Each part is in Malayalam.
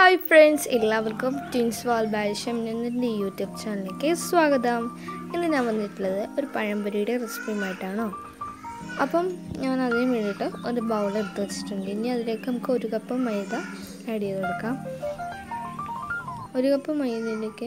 ഹായ് ഫ്രണ്ട്സ് എല്ലാവർക്കും ട്വിൻസ് വാൾ ബാരിഷം എന്നതിൻ്റെ യൂട്യൂബ് ചാനലിലേക്ക് സ്വാഗതം ഇന്ന് ഞാൻ വന്നിട്ടുള്ളത് ഒരു പഴംപൊരിയുടെ റെസിപ്പിയുമായിട്ടാണോ അപ്പം ഞാൻ അതിന് വേണ്ടിയിട്ട് ഒരു ബൗൾ എടുത്ത് വെച്ചിട്ടുണ്ട് ഇനി അതിലേക്ക് നമുക്ക് ഒരു കപ്പ് മൈദ ആഡ് ചെയ്ത് കൊടുക്കാം ഒരു കപ്പ് മൈദയിലേക്ക്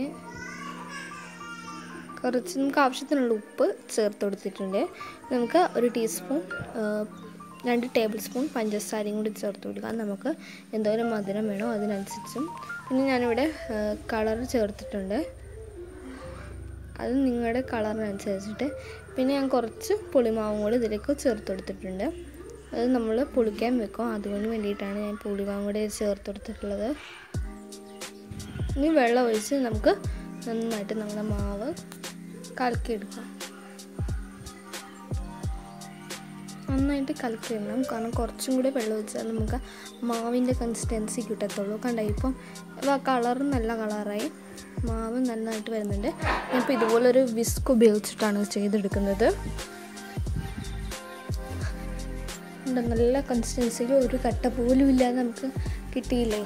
കുറച്ച് നമുക്ക് ആവശ്യത്തിനുള്ള ഉപ്പ് ചേർത്ത് കൊടുത്തിട്ടുണ്ട് നമുക്ക് ഒരു ടീസ്പൂൺ രണ്ട് ടേബിൾ സ്പൂൺ പഞ്ചസാരയും കൂടി ചേർത്ത് കൊടുക്കാം നമുക്ക് എന്തോരം മധുരം വേണോ അതിനനുസരിച്ചും പിന്നെ ഞാനിവിടെ കളർ ചേർത്തിട്ടുണ്ട് അത് നിങ്ങളുടെ കളറിനനുസരിച്ചിട്ട് പിന്നെ ഞാൻ കുറച്ച് പുളിമാവും കൂടി ഇതിലേക്ക് ചേർത്ത് കൊടുത്തിട്ടുണ്ട് അത് നമ്മൾ പുളിക്കാൻ വെക്കും അതുകൊണ്ട് വേണ്ടിയിട്ടാണ് ഞാൻ പുളിമാവും കൂടി ചേർത്ത് കൊടുത്തിട്ടുള്ളത് ഇനി വെള്ളം ഒഴിച്ച് നമുക്ക് നന്നായിട്ട് നമ്മുടെ മാവ് കലക്കിയെടുക്കാം നന്നായിട്ട് കലക്കിയിടണം കാരണം കുറച്ചും കൂടി വെള്ളം ഒഴിച്ചാൽ നമുക്ക് മാവിൻ്റെ കൺസിസ്റ്റൻസി കിട്ടത്തുള്ളൂ കണ്ട ഇപ്പം കളർ നല്ല കളറായി മാവ് നന്നായിട്ട് വരുന്നുണ്ട് ഇപ്പോൾ ഇതുപോലൊരു വിസ്ക് ഉപയോഗിച്ചിട്ടാണ് ചെയ്തെടുക്കുന്നത് നല്ല കൺസിസ്റ്റൻസിയിൽ ഒരു കട്ട പോലും ഇല്ലാതെ നമുക്ക് കിട്ടിയില്ലേ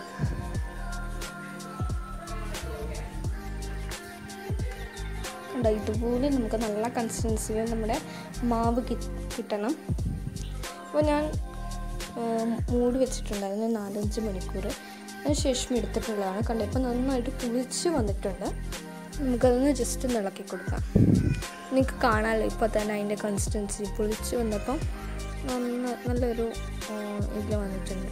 കണ്ടോ ഇതുപോലെ നമുക്ക് നല്ല കൺസിസ്റ്റൻസിയിൽ നമ്മുടെ മാവ് കിട്ടണം അപ്പോൾ ഞാൻ മൂടി വെച്ചിട്ടുണ്ടായിരുന്നു നാലഞ്ച് മണിക്കൂർ അതിനുശേഷം എടുത്തിട്ടുള്ളതാണ് കണ്ടോ ഇപ്പോൾ നന്നായിട്ട് പുളിച്ച് വന്നിട്ടുണ്ട് നമുക്കതൊന്ന് ജസ്റ്റ് ഒന്ന് ഇളക്കി കൊടുക്കാം നിങ്ങൾക്ക് കാണാമല്ലോ ഇപ്പോൾ തന്നെ അതിൻ്റെ കൺസിസ്റ്റൻസി പുളിച്ച് വന്നപ്പം നന്ന നല്ലൊരു ഇതിൽ വന്നിട്ടുണ്ട്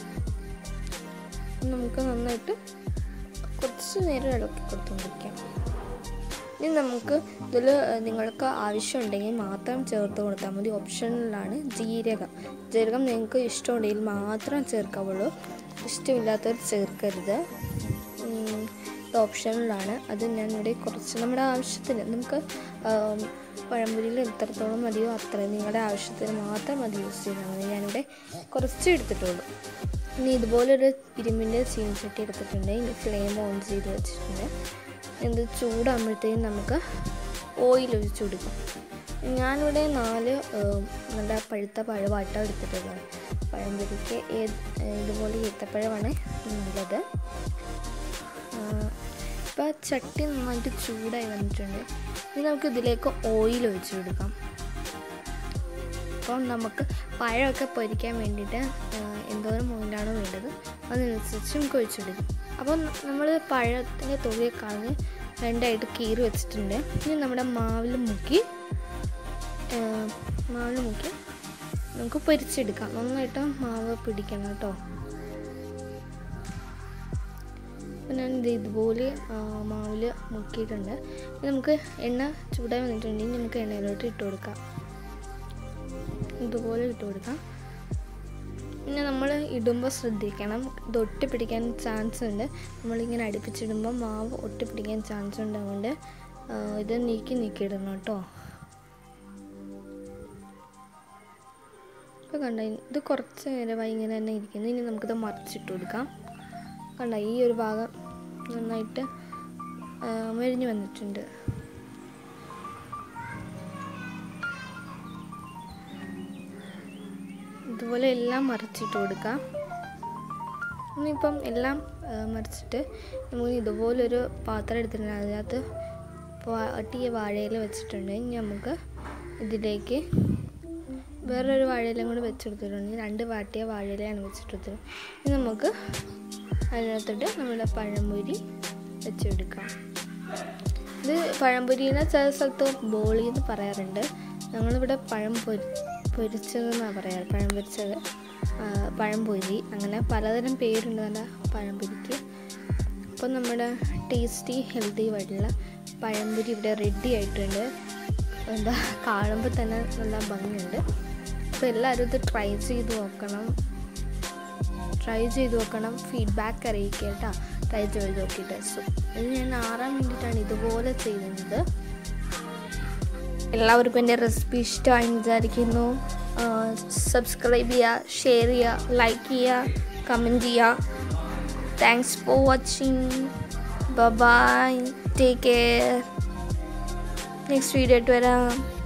നമുക്ക് നന്നായിട്ട് കുറച്ച് നേരം ഇളക്കി കൊടുത്തുകൊണ്ടിരിക്കാം ഇനി നമുക്ക് ഇതിൽ നിങ്ങൾക്ക് ആവശ്യമുണ്ടെങ്കിൽ മാത്രം ചേർത്ത് കൊടുത്താൽ മതി ഓപ്ഷനിലാണ് ജീരകം ജീരകം നിങ്ങൾക്ക് ഇഷ്ടമുണ്ടെങ്കിൽ മാത്രം ചേർക്കാവുള്ളൂ ഇഷ്ടമില്ലാത്തവർ ചേർക്കരുത് ഇത് ഓപ്ഷനിലാണ് അത് ഞാനിവിടെ കുറച്ച് നമ്മുടെ ആവശ്യത്തിന് നമുക്ക് പഴംപൊരിയിൽ എത്രത്തോളം മതിയോ അത്രയും നിങ്ങളുടെ ആവശ്യത്തിന് മാത്രം അത് യൂസ് ചെയ്താൽ മതി ഞാനിവിടെ കുറച്ച് എടുത്തിട്ടുള്ളൂ ഇനി ഇതുപോലൊരു ഇരുമ്പിൻ്റെ ചീനച്ചട്ടി എടുത്തിട്ടുണ്ട് ഇനി ഫ്ലെയിം ഓൺ ചെയ്ത് വെച്ചിട്ടുണ്ട് ഇത് ചൂടാകുമ്പോഴത്തേക്കും നമുക്ക് ഓയിൽ ഒഴിച്ചു കൊടുക്കും ഞാനിവിടെ നാല് നല്ല പഴുത്ത പഴവാട്ട എടുത്തിട്ടുള്ളത് പഴംപൊരിക്ക് ഇതുപോലെ ഈത്തപ്പഴമാണ് നല്ലത് ഇപ്പോൾ ചട്ടി നന്നായിട്ട് ചൂടായി വന്നിട്ടുണ്ട് ഇനി നമുക്ക് ഇതിലേക്ക് ഓയിൽ ഒഴിച്ചു കൊടുക്കാം അപ്പം നമുക്ക് പഴമൊക്കെ പൊരിക്കാൻ വേണ്ടിയിട്ട് എന്തോരം ഓയിലാണോ വേണ്ടത് അതിനനുസരിച്ച് നമുക്ക് ഒഴിച്ചു കൊടുക്കും അപ്പം നമ്മൾ പഴത്തിൻ്റെ തൊഴിയെ കളഞ്ഞ് രണ്ടായിട്ട് കീറി വെച്ചിട്ടുണ്ട് ഇനി നമ്മുടെ മാവിൽ മുക്കി മാവിൽ മുക്കി നമുക്ക് പൊരിച്ചെടുക്കാം നന്നായിട്ട് മാവ് പിടിക്കണം കേട്ടോ അപ്പം ഞാൻ ഇത് ഇതുപോലെ മാവിൽ മുക്കിയിട്ടുണ്ട് നമുക്ക് എണ്ണ ചൂടായി വന്നിട്ടുണ്ടെങ്കിൽ നമുക്ക് എണ്ണയിലോട്ട് ഇട്ട് കൊടുക്കാം ഇതുപോലെ ഇട്ട് കൊടുക്കാം പിന്നെ നമ്മൾ ഇടുമ്പോൾ ശ്രദ്ധിക്കണം ഇത് ഒട്ടി പിടിക്കാൻ ചാൻസ് ഉണ്ട് നമ്മളിങ്ങനെ അടുപ്പിച്ചിടുമ്പോൾ മാവ് ഒട്ടി പിടിക്കാൻ ചാൻസ് ഉണ്ട് അതുകൊണ്ട് ഇത് നീക്കി നീക്കി ഇടണം കേട്ടോ ഇപ്പോൾ കണ്ട ഇത് കുറച്ച് നേരമായി ഇങ്ങനെ തന്നെ ഇരിക്കുന്നു ഇനി നമുക്കിത് മറിച്ചിട്ട് കൊടുക്കാം കണ്ട ഈ ഒരു ഭാഗം നന്നായിട്ട് മെരിഞ്ഞു വന്നിട്ടുണ്ട് ഇതുപോലെ എല്ലാം മറിച്ചിട്ട് കൊടുക്കാം ഇനിയിപ്പം എല്ലാം മറിച്ചിട്ട് നമുക്ക് ഇതുപോലൊരു പാത്രം എടുത്തിട്ടുണ്ട് അതിനകത്ത് വാട്ടിയ വാഴയില വെച്ചിട്ടുണ്ട് ഇനി നമുക്ക് ഇതിലേക്ക് വേറൊരു വാഴയിലും കൂടി വെച്ചെടുത്തിട്ടുണ്ട് രണ്ട് വാട്ടിയ വാഴയിലയാണ് വെച്ചിട്ടുള്ളത് ഇനി നമുക്ക് അതിനകത്തോട്ട് നമ്മുടെ പഴംപൊരി വെച്ചെടുക്കാം ഇത് പഴംപൊരിനെ ചില സ്ഥലത്ത് ബോളി എന്ന് പറയാറുണ്ട് ഞങ്ങളിവിടെ പഴം പൊരി പൊരിച്ചതെന്നാണ് പറയാറ് പഴം പൊരിച്ചത് പഴം പൊരി അങ്ങനെ പലതരം പേരുണ്ട് നല്ല പഴം പൊരിക്ക് അപ്പോൾ നമ്മുടെ ടേസ്റ്റി ഹെൽത്തി ആയിട്ടുള്ള പഴംപൊരി ഇവിടെ റെഡി ആയിട്ടുണ്ട് എന്താ കാണുമ്പോൾ തന്നെ നല്ല ഭംഗിയുണ്ട് അപ്പോൾ എല്ലാവരും ഇത് ട്രൈ ചെയ്ത് നോക്കണം ട്രൈ ചെയ്ത് നോക്കണം ഫീഡ്ബാക്ക് അറിയിക്കുക കേട്ടോ ട്രൈ ചെയ്ത് നോക്കിയിട്ട് സോ ഇത് ഞാൻ ആറാൻ വേണ്ടിയിട്ടാണ് ഇതുപോലെ ചെയ്യുന്നത് എല്ലാവർക്കും എൻ്റെ റെസിപ്പി ഇഷ്ടമായി വിചാരിക്കുന്നു സബ്സ്ക്രൈബ് ചെയ്യുക ഷെയർ ചെയ്യുക ലൈക്ക് ചെയ്യുക കമൻറ്റ് ചെയ്യുക thanks for watching bye take care next video ആയിട്ട് വരാം